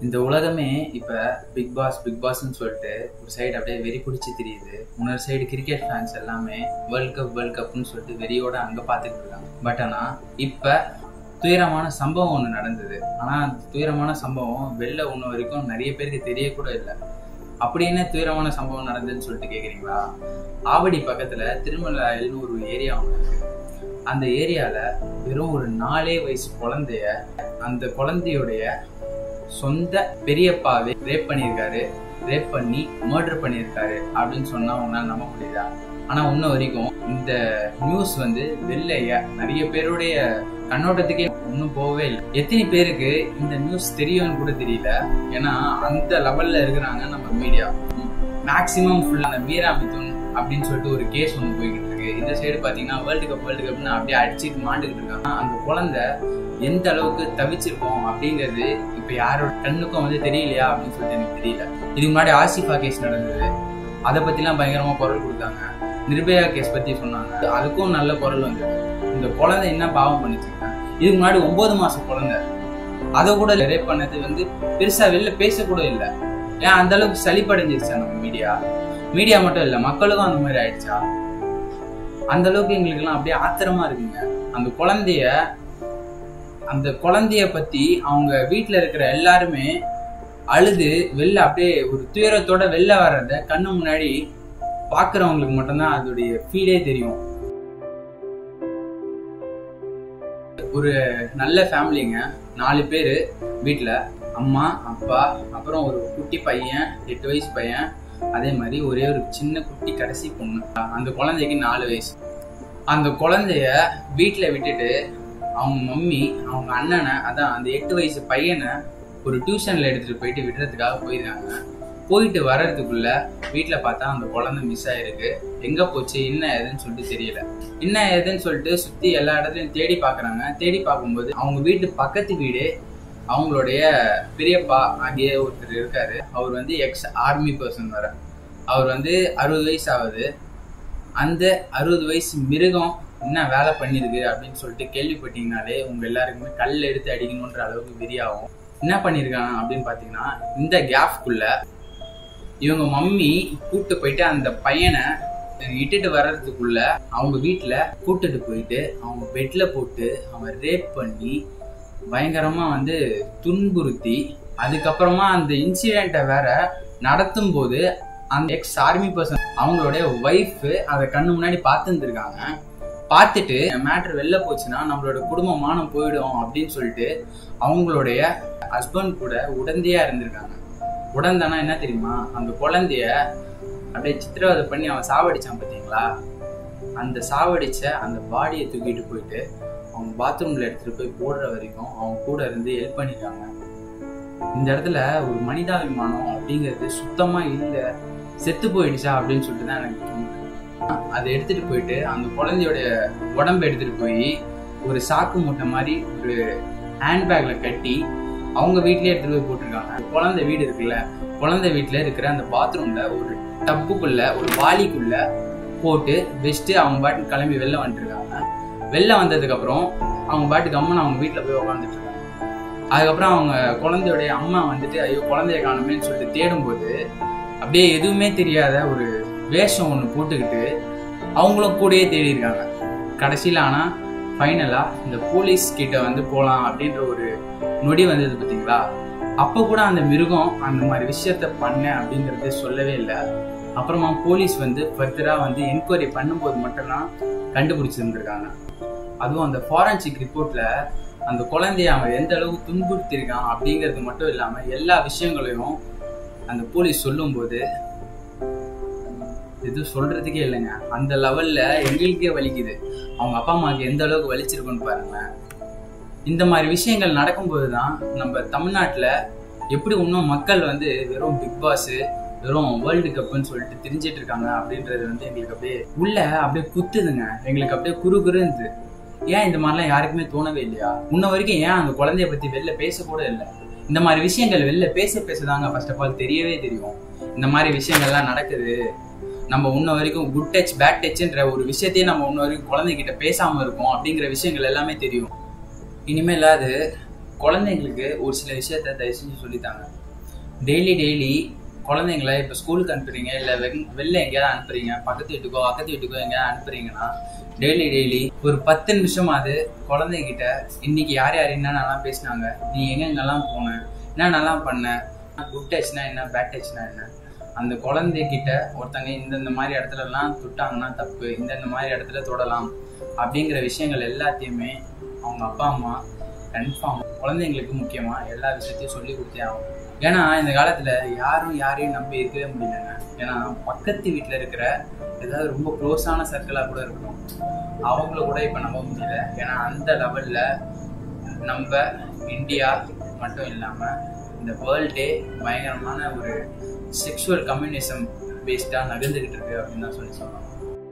இந்த உலகமே இப்ப பிக் பாஸ் பிக் பாஸ்ன்னு சொல்லிட்டு ஒரு சைடு அப்படியே வெறி பிடிச்சி தெரியுது இன்னொரு சைடு கிரிக்கெட் ஃபேன்ஸ் எல்லாமே வேர்ல்ட் கப் வேர்ல்ட் கப்னு சொல்லிட்டு வெறியோட அங்க பாத்துட்டு இருக்காங்க பட் ஆனா இப்ப துயரமான சம்பவம் ஒன்று நடந்தது ஆனா அந்த துயரமான சம்பவம் வெளில ஒன்று வரைக்கும் நிறைய பேருக்கு தெரியக்கூட இல்லை அப்படி என்ன துயரமான சம்பவம் நடந்ததுன்னு சொல்லிட்டு கேக்குறீங்களா ஆவடி பக்கத்துல திருமலாயில்னு ஒரு ஏரியா ஒன்று இருக்கு அந்த ஏரியால வெறும் ஒரு நாலே வயசு குழந்தைய அந்த குழந்தையுடைய சொந்த பெரியப்பாவே ரேப் பண்ணியிருக்காரு ரேப் பண்ணி மர்டர் பண்ணியிருக்காரு அப்படின்னு சொன்னா உங்களால நம்ப முடியுதா ஆனா இன்ன வரைக்கும் இந்த நியூஸ் வந்து வெளில நிறைய பேருடைய கண்ணோட்டத்துக்கே இன்னும் போகவே இல்லை எத்தனை பேருக்கு இந்த நியூஸ் தெரியும்னு கூட தெரியல ஏன்னா அந்த லெவல்ல இருக்கிறாங்க நம்ம மீடியா மேக்சிமம் ஃபுல்லான மீரா மிதுன் அப்படின்னு சொல்லிட்டு ஒரு கேஸ் ஒன்று போய்கிட்டு இருக்கு இந்த சைடு பாத்தீங்கன்னா வேர்ல்டு கப் வேர்ல்டு கப்னு அப்படியே அடிச்சுட்டு மாண்டுகிட்டு இருக்காங்க அந்த குழந்தை எந்த அளவுக்கு தவிச்சிருக்கோம் அப்படிங்கிறது இப்ப யாரோட கண்ணுக்கும் வந்து தெரியலையா அப்படின்னு சொல்லிட்டு எனக்கு தெரியல இதுக்கு முன்னாடி ஆசிஃபா கேஸ் நடந்தது அதை பத்திலாம் பயங்கரமா குரல் கொடுத்தாங்க நிர்பயா கேஸ் பத்தி சொன்னாங்க அதுக்கும் நல்ல குரல் வந்தது இந்த குழந்தை என்ன பாவம் பண்ணிச்சுங்க இதுக்கு முன்னாடி ஒன்பது மாசம் குழந்தை அதை கூட ரேப் பண்ணது வந்து பெருசா வெளில பேசக்கூட இல்லை ஏன் அந்த அளவுக்கு சளிப்படைஞ்சிருச்சா நம்ம மீடியா மீடியா மட்டும் இல்ல மக்களுக்கும் அந்த மாதிரி ஆயிடுச்சா அந்த அளவுக்கு எங்களுக்கு எல்லாம் அப்படியே ஆத்திரமா இருக்குங்க அந்த குழந்தைய அந்த குழந்தைய பத்தி அவங்க வீட்டுல இருக்கிற எல்லாருமே அழுது வெளில அப்படியே ஒரு துயரத்தோட வெளில வர்றத கண்ணு முன்னாடி பாக்குறவங்களுக்கு மட்டும்தான் அதோடைய ஃபீலே தெரியும் ஒரு நல்ல ஃபேமிலிங்க நாலு பேர் வீட்டில் அம்மா அப்பா அப்புறம் ஒரு குட்டி பையன் எட்டு வயசு பையன் அதே மாதிரி ஒரே ஒரு சின்ன குட்டி கடைசி பொண்ணு அந்த குழந்தைக்கு நாலு வயசு அந்த குழந்தைய வீட்டில் விட்டுட்டு அவங்க மம்மி அவங்க அண்ணனை அதான் அந்த எட்டு வயசு பையனை ஒரு டியூஷன்ல எடுத்துட்டு போயிட்டு விடுறதுக்காக போயிருக்காங்க போயிட்டு வர்றதுக்குள்ள வீட்டில் பார்த்தா அந்த குழந்தை மிஸ் ஆயிருக்கு எங்க போச்சு என்ன ஏதுன்னு சொல்லிட்டு தெரியல என்ன ஏதுன்னு சொல்லிட்டு சுத்தி எல்லா இடத்துலயும் தேடி பாக்குறாங்க தேடி பார்க்கும்போது அவங்க வீட்டு பக்கத்து வீடு அவங்களுடைய பெரியப்பா அங்கேயே ஒருத்தர் இருக்காரு அவர் வந்து எக்ஸ் ஆர்மி பர்சன் வர அவர் வந்து அறுபது வயசு ஆகுது அந்த அறுபது வயசு மிருகம் என்ன வேலை பண்ணிருக்கு அப்படின்னு சொல்லிட்டு கேள்விப்பட்டீங்கனாலே உங்க எல்லாருக்குமே கல் எடுத்து அடிக்கணுன்ற அளவுக்கு வெறியாகும் என்ன பண்ணிருக்காங்க அப்படின்னு பாத்தீங்கன்னா இந்த கேப்குள்ள இவங்க மம்மி கூட்டு போயிட்டு அந்த பையனை இட்டுட்டு வர்றதுக்குள்ள அவங்க வீட்டுல கூட்டுட்டு போயிட்டு அவங்க பெட்ல போட்டு அவன் ரேப் பண்ணி பயங்கரமா வந்து துன்புறுத்தி அதுக்கப்புறமா அந்த இன்சிடென்ட்டை வேற நடத்தும் போது அந்த எக்ஸ் ஆர்மி பர்சன் அவங்களுடைய ஒய்ஃப் அதை கண்ணு முன்னாடி பார்த்துருந்துருக்காங்க பார்த்துட்டு மேட்ரு வெளில போச்சுன்னா நம்மளோட குடும்ப மானம் போயிடும் அப்படின்னு சொல்லிட்டு அவங்களுடைய ஹஸ்பண்ட் கூட உடந்தையா இருந்திருக்காங்க உடந்தானா என்ன தெரியுமா அந்த குழந்தைய அப்படியே சித்திரவதை பண்ணி அவன் சாவடிச்சான் பார்த்தீங்களா அந்த சாவடிச்ச அந்த பாடியை தூக்கிட்டு போயிட்டு அவங்க பாத்ரூம்ல எடுத்துட்டு போய் போடுற வரைக்கும் அவங்க கூட இருந்து ஹெல்ப் பண்ணிருக்காங்க இந்த இடத்துல ஒரு மனிதாபிமானம் அப்படிங்கிறது சுத்தமா இல்லை செத்து போயிடுச்சா அப்படின்னு சொல்லிட்டு தான் எனக்கு தோணுது அதை எடுத்துட்டு போயிட்டு அந்த குழந்தையோட உடம்பு எடுத்துட்டு போய் ஒரு சாக்கு மூட்டை மாதிரி ஒரு ஹேண்ட்பேக்ல கட்டி அவங்க வீட்லயே எடுத்துட்டு போய் போட்டிருக்காங்க குழந்தை வீடு இருக்குல்ல குழந்தை வீட்டுல இருக்கிற அந்த பாத்ரூம்ல ஒரு டப்புக்குள்ள ஒரு வாளிக்குள்ள போட்டு வச்சுட்டு அவங்க பாட்டு கிளம்பி வெளில வந்துருக்காங்க வெளில வந்ததுக்கு அப்புறம் அவங்க பாட்டு கம்மன் அவங்க வீட்டுல போய் உட்காந்துட்டு இருக்காங்க அதுக்கப்புறம் அவங்க குழந்தையோடைய அம்மா வந்துட்டு ஐயோ குழந்தைய காணுமேன்னு சொல்லிட்டு தேடும்போது அப்படியே எதுவுமே தெரியாத ஒரு வேஷம் ஒன்று போட்டுக்கிட்டு அவங்களும் கூடயே தேடி இருக்காங்க கடைசியில் ஆனால் ஃபைனலாக இந்த போலீஸ் கிட்ட வந்து போகலாம் அப்படின்ற ஒரு நொடி வந்தது பார்த்தீங்களா அப்போ கூட அந்த மிருகம் அந்த மாதிரி விஷயத்த பண்ண அப்படிங்கறது சொல்லவே இல்லை அப்புறமா போலீஸ் வந்து ஃபர்தராக வந்து என்கொயரி பண்ணும்போது மட்டும்தான் கண்டுபிடிச்சிருந்துருக்காங்க அதுவும் அந்த ஃபாரன்சிக் ரிப்போர்ட்ல அந்த குழந்தைய அவன் எந்த அளவுக்கு துன்புறுத்திருக்கான் அப்படிங்கிறது மட்டும் இல்லாமல் எல்லா விஷயங்களையும் அந்த போலீஸ் சொல்லும்போது எதுவும் சொல்றதுக்கே இல்லைங்க அந்த லெவல்ல எங்களுக்கே வலிக்குது அவங்க அப்பா அம்மாவுக்கு எந்த அளவுக்கு வலிச்சிருக்குன்னு பாருங்களேன் இந்த மாதிரி விஷயங்கள் நடக்கும்போது தான் நம்ம தமிழ்நாட்டில் எப்படி இன்னும் மக்கள் வந்து வெறும் பிக் பாஸ் வெறும் வேர்ல்டு கப்புன்னு சொல்லிட்டு தெரிஞ்சிட்டு இருக்காங்க அப்படின்றது வந்து எங்களுக்கு அப்படியே உள்ள அப்படியே குத்துதுங்க எங்களுக்கு அப்படியே குறு குறுந்து ஏன் இந்த மாதிரிலாம் யாருக்குமே தோணவே இல்லையா முன்ன வரைக்கும் ஏன் அந்த குழந்தைய பத்தி வெளில பேசக்கூட இல்லை இந்த மாதிரி விஷயங்கள் வெளில பேச பேசதாங்க ஃபர்ஸ்ட் ஆஃப் ஆல் தெரியவே தெரியும் இந்த மாதிரி விஷயங்கள்லாம் நடக்குது நம்ம உன்ன வரைக்கும் குட் டச் பேட் டச்ன்ற ஒரு விஷயத்தையே நம்ம உன்ன வரைக்கும் குழந்தைகிட்ட பேசாம இருக்கோம் அப்படிங்கிற விஷயங்கள் எல்லாமே தெரியும் இனிமேல் அது குழந்தைங்களுக்கு ஒரு சில விஷயத்த தயவு செஞ்சு சொல்லித்தாங்க டெய்லி டெய்லி குழந்தைங்கள இப்போ ஸ்கூலுக்கு அனுப்புறீங்க இல்லை வெளில எங்கேயாவது அனுப்புறீங்க பக்கத்து வீட்டுக்கோ அக்கத்து வீட்டுக்கோ எங்கேயாவது அனுப்புறீங்கன்னா டெய்லி டெய்லி ஒரு பத்து நிமிஷமாவது குழந்தைகிட்ட இன்னைக்கு யார் யார் என்னென்னலாம் பேசினாங்க நீ எங்கெங்கெல்லாம் போன என்னென்னலாம் பண்ண குட் டச்னா என்ன பேட் டச்னா என்ன அந்த குழந்தைகிட்ட ஒருத்தங்க இந்தந்த மாதிரி இடத்துலலாம் தொட்டாங்கன்னா தப்பு இந்தந்த மாதிரி இடத்துல தொடலாம் அப்படிங்கிற விஷயங்கள் எல்லாத்தையுமே அவங்க அப்பா அம்மா கன்ஃபார்ம் குழந்தைங்களுக்கு முக்கியமா எல்லா விஷயத்தையும் சொல்லி கொடுத்தே ஆகும் ஏன்னா இந்த காலத்துல யாரும் யாரையும் நம்பி இருக்கவே முடியலங்க ஏன்னா பக்கத்து வீட்டில் இருக்கிற ஏதாவது ரொம்ப க்ளோஸான சர்க்கிளாக கூட இருக்கும் அவங்கள கூட இப்போ நம்ப முடியல ஏன்னா அந்த லெவல்ல நம்ம இந்தியா மட்டும் இல்லாமல் இந்த வேர்ல்டே பயங்கரமான ஒரு செக்ஷுவல் கம்யூனிசம் பேஸ்டாக நகர்ந்துக்கிட்டு இருக்கு அப்படின்னு தான் சொல்லி சொல்லலாம்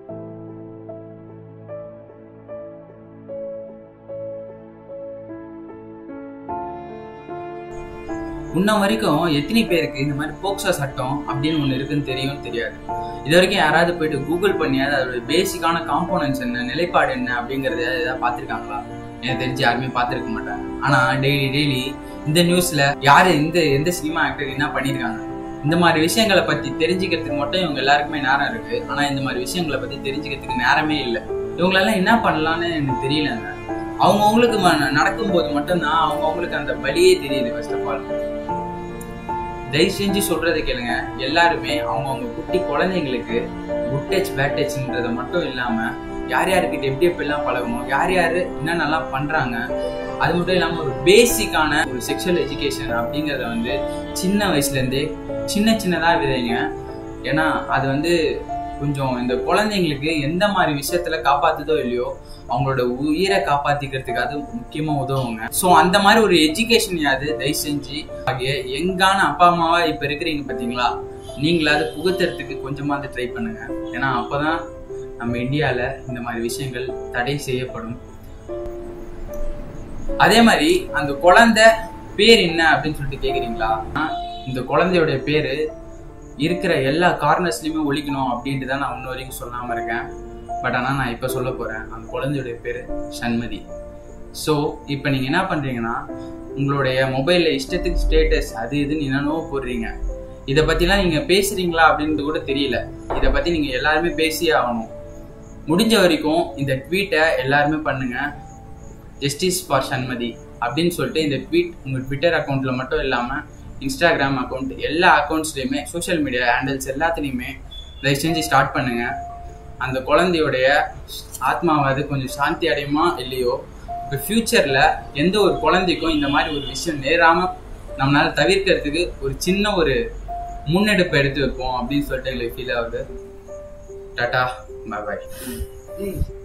முன்ன வரைக்கும் எத்தனை பேருக்கு இந்த மாதிரி போக்சோ சட்டம் அப்படின்னு ஒன்று இருக்குன்னு தெரியும் தெரியாது இது வரைக்கும் யாராவது போயிட்டு கூகுள் பண்ணியாவது அதோட பேசிக்கான காம்போனன்ட்ஸ் என்ன நிலைப்பாடு என்ன அப்படிங்கறத ஏதாவது பார்த்துருக்காங்களா எனக்கு தெரிஞ்சு யாருமே பார்த்துருக்க மாட்டாங்க ஆனா டெய்லி டெய்லி இந்த நியூஸ்ல யாரு இந்த எந்த சினிமா ஆக்டர் என்ன பண்ணியிருக்காங்க இந்த மாதிரி விஷயங்களை பத்தி தெரிஞ்சுக்கிறதுக்கு மட்டும் இவங்க எல்லாருக்குமே நேரம் இருக்கு ஆனா இந்த மாதிரி விஷயங்களை பத்தி தெரிஞ்சுக்கிறதுக்கு நேரமே இல்லை இவங்களெல்லாம் என்ன பண்ணலான்னு எனக்கு தெரியலங்க அவங்கவுங்களுக்கு நடக்கும்போது மட்டும்தான் அவங்கவுங்களுக்கு அந்த வழியே தெரியுது ஃபர்ஸ்ட் ஆஃப் ஆல் தயவு செஞ்சு சொல்றதை கேளுங்க எல்லாருமே அவங்கவுங்க குட்டி குழந்தைங்களுக்கு குட் டச் பேட் டச்ன்றத மட்டும் இல்லாம யார் யாருக்கிட்ட எப்படி எப்படிலாம் பழகணும் யார் யாரு என்னென்னலாம் பண்றாங்க அது மட்டும் இல்லாம ஒரு பேசிக்கான ஒரு செக்ஷுவல் எஜுகேஷன் அப்படிங்கறத வந்து சின்ன வயசுல இருந்தே சின்ன சின்னதா விதைங்க ஏன்னா அது வந்து கொஞ்சம் இந்த குழந்தைங்களுக்கு எந்த மாதிரி விஷயத்துல காப்பாத்துதோ இல்லையோ அவங்களோட உயிரை காப்பாத்திக்கிறதுக்கு அது முக்கியமா உதவுங்க ஸோ அந்த மாதிரி ஒரு எஜுகேஷன் யாது தயவு செஞ்சு ஆகிய எங்கான அப்பா அம்மாவா இப்ப இருக்கிறீங்க பாத்தீங்களா நீங்களாவது புகுத்துறதுக்கு கொஞ்சமாவது ட்ரை பண்ணுங்க ஏன்னா அப்பதான் நம்ம இந்தியால இந்த மாதிரி விஷயங்கள் தடை செய்யப்படும் அதே மாதிரி அந்த குழந்தை பேர் என்ன அப்படின்னு சொல்லிட்டு கேக்குறீங்களா இந்த குழந்தையோட பேரு இருக்கிற எல்லா கார்னர்ஸ்லயுமே ஒழிக்கணும் அப்படின்ட்டு தான் நான் இன்ன வரைக்கும் சொல்லாம இருக்கேன் பட் ஆனால் நான் இப்போ சொல்ல போறேன் அந்த குழந்தையுடைய பேர் சண்மதி ஸோ இப்போ நீங்க என்ன பண்றீங்கன்னா உங்களுடைய மொபைல்ல இஷ்டத்துக்கு ஸ்டேட்டஸ் அது இதுன்னு என்னென்னவோ போடுறீங்க இதை பத்திலாம் நீங்க பேசுறீங்களா அப்படின்றது கூட தெரியல இதை பத்தி நீங்க எல்லாருமே பேசியே ஆகணும் முடிஞ்ச வரைக்கும் இந்த ட்வீட்டை எல்லாருமே பண்ணுங்க ஜஸ்டிஸ் ஃபார் சண்மதி அப்படின்னு சொல்லிட்டு இந்த ட்வீட் உங்க ட்விட்டர் அக்கௌண்ட்ல மட்டும் இல்லாம இன்ஸ்டாகிராம் அக்கௌண்ட் எல்லா அக்கௌண்ட்ஸ்லையுமே சோஷியல் மீடியா ஹேண்டில்ஸ் எல்லாத்துலேயுமே தயவு செஞ்சு ஸ்டார்ட் பண்ணுங்க அந்த குழந்தையுடைய ஆத்மாவாது கொஞ்சம் சாந்தி அடையுமா இல்லையோ இப்போ ஃபியூச்சரில் எந்த ஒரு குழந்தைக்கும் இந்த மாதிரி ஒரு விஷயம் நேராமல் நம்மளால தவிர்க்கிறதுக்கு ஒரு சின்ன ஒரு முன்னெடுப்பு எடுத்து வைப்போம் அப்படின்னு சொல்லிட்டு எங்களுக்கு ஃபீல் ஆகுது டாட்டா பாய்